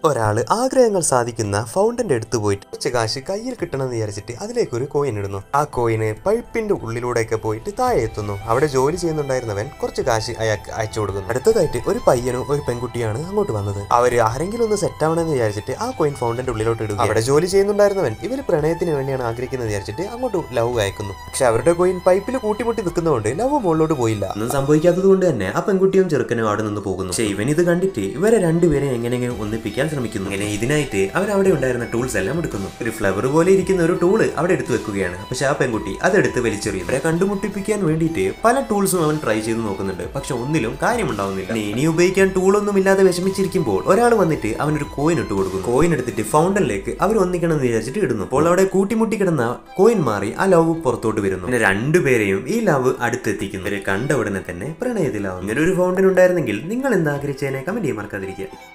ഒരാള് ആഗ്രഹങ്ങൾ സാധിക്കുന്ന ഫൗണ്ടന്റെ അടുത്ത് പോയിട്ട് കുറച്ച് കാശ് കയ്യിൽ കിട്ടണമെന്ന് വിചാരിച്ചിട്ട് അതിലേക്ക് ഒരു കോയിൻ ഇടുന്നു ആ കോയിന് പൈപ്പിന്റെ ഉള്ളിലൂടെയൊക്കെ പോയിട്ട് താഴെ എത്തുന്നു അവിടെ ജോലി ചെയ്യുന്നുണ്ടായിരുന്നവൻ കുറച്ച് കാശ് അയാൾക്ക് അയച്ചു കൊടുക്കുന്നു അടുത്തതായിട്ട് ഒരു പയ്യനും ഒരു പെൺകുട്ടിയാണ് അങ്ങോട്ട് വന്നത് അവര് ആരെങ്കിലും ഒന്ന് സെറ്റ് ആവണമെന്ന് വിചാരിച്ചിട്ട് ആ കോയിൻ ഫൗണ്ടന്റെ ഉള്ളിലോട്ട് ഇടുക അവിടെ ജോലി ചെയ്യുന്നുണ്ടായിരുന്നവൻ ഇവര് പ്രണയത്തിന് വേണ്ടിയാണ് ആഗ്രഹിക്കുന്നത് വിചാരിച്ചിട്ട് അങ്ങോട്ട് ലവ് അയക്കുന്നു പക്ഷെ അവരുടെ കോയിൻ പൈപ്പിൽ കൂട്ടിമുട്ടി നിൽക്കുന്നതുകൊണ്ട് ലവ് മുകളിലോട്ട് പോയില്ല ഒന്നും സംഭവിക്കാത്തത് കൊണ്ട് തന്നെ ആ പെൺകുട്ടിയും ചെറുക്കനും അവിടെ നിന്ന് പോകുന്നു പക്ഷെ ഇവൻ ഇത് കണ്ടിട്ട് ഇവരെ രണ്ടുപേരെ എങ്ങനെയെങ്കിലും ഒന്നിപ്പിക്കാൻ ശ്രമിക്കുന്നു അങ്ങനെ ഇതിനായിട്ട് അവർ അവിടെ ഉണ്ടായിരുന്ന ടൂൾസ് എല്ലാം എടുക്കുന്നു ഒരു ഫ്ലവർ പോലെ ഇരിക്കുന്ന ഒരു ടൂള് അവിടെ എടുത്ത് വെക്കുകയാണ് പക്ഷെ ആ പെൺകുട്ടി അതെടുത്ത് വലിച്ചെറിയും ഇവരെ കണ്ടുമുട്ടിപ്പിക്കാൻ വേണ്ടിയിട്ട് പല ടൂൾസും അവൻ ട്രൈ ചെയ്ത് നോക്കുന്നുണ്ട് പക്ഷെ ഒന്നിലും കാര്യമുണ്ടാവുന്നില്ല ഇനി ഇനി ഉപയോഗിക്കാൻ ടൂളൊന്നും ഇല്ലാതെ വിഷമിച്ചിരിക്കുമ്പോൾ ഒരാൾ വന്നിട്ട് അവനൊരു കോയിൻ ഇട്ട് കൊടുക്കും കോയിൻ എടുത്തിട്ട് ഫൗണ്ടനിലേക്ക് അവർ ഒന്നിക്കണം എന്ന് വിചാരിച്ചിട്ട് ഇടുന്നു അപ്പോൾ അവിടെ കൂട്ടിമുട്ടി കിടന്ന കോയിൻ മാറി ആ ലവ് പുറത്തോട്ട് വരുന്നു പിന്നെ രണ്ടുപേരെയും ഈ ലവ് അടുത്തെത്തിക്കുന്നു ഇവരെ കണ്ട ഉടനെ തന്നെ പ്രണയത്തിലാവും ഇങ്ങനെ ഒരു ഫൗണ്ടൻ ഉണ്ടായിരുന്നെങ്കിൽ നിങ്ങൾ എന്താഗ്രഹിച്ചതിനെ കമന്റ് ചെയ്യാൻ മറക്കാതിരിക്കുക